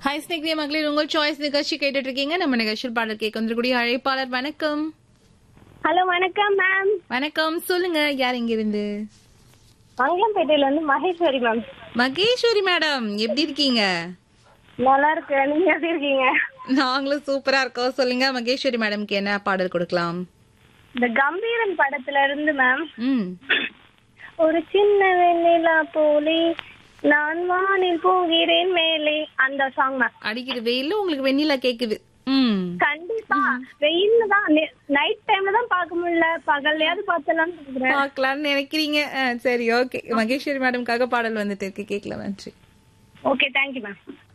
hi ஸ்னேக்ரிய மகளிர் உங்கள் choice நிகழ்ச்சி கேட்டுட்டு இருக்கீங்க நம்ம நிகழ்ச்சியில் பாடல் கேட்க வந்திருக்கூடிய அழைப்பாளர் வணக்கம் ஹலோ வணக்கம் மேம் வணக்கம் சொல்லுங்க யார் இங்க இருந்து மங்களம்பேட்டையில இருந்து மகேஸ்வரி மேம் மகேஸ்வரி மேடம் எப்படி இருக்கீங்க நல்லா இருக்கு நீங்க எப்படி இருக்கீங்க நாங்களும் சூப்பரா இருக்கோம் சொல்லுங்க மகேஸ்வரி மேடம்க்கு என்ன பாடல் கொடுக்கலாம் இந்த கம்பீரன் படத்துல இருந்து மேம் ம் ஒரு சின்ன வெண்ணிலா போலே நான் வானில் போகிறேன் மேலே அந்த சாங் மேம் அடிக்கிற வெயில்ல உங்களுக்கு வெண்ணிலா கேக்குது ம் கண்டிப்பா வெயில்ல தான் நைட் டைம்ல தான் பார்க்க முடியல பகல்லையாவது பார்த்தலாம்னு சொல்றேன் பார்க்கலாம்னு நினைக்கிறீங்க ஆ, சரி ஓகே மகேஸ்வரி மேடம்காக பாடல் வந்துட்டு இருக்கு கேட்கலாம் நன்றி ஓகே தேங்க்யூ மேம்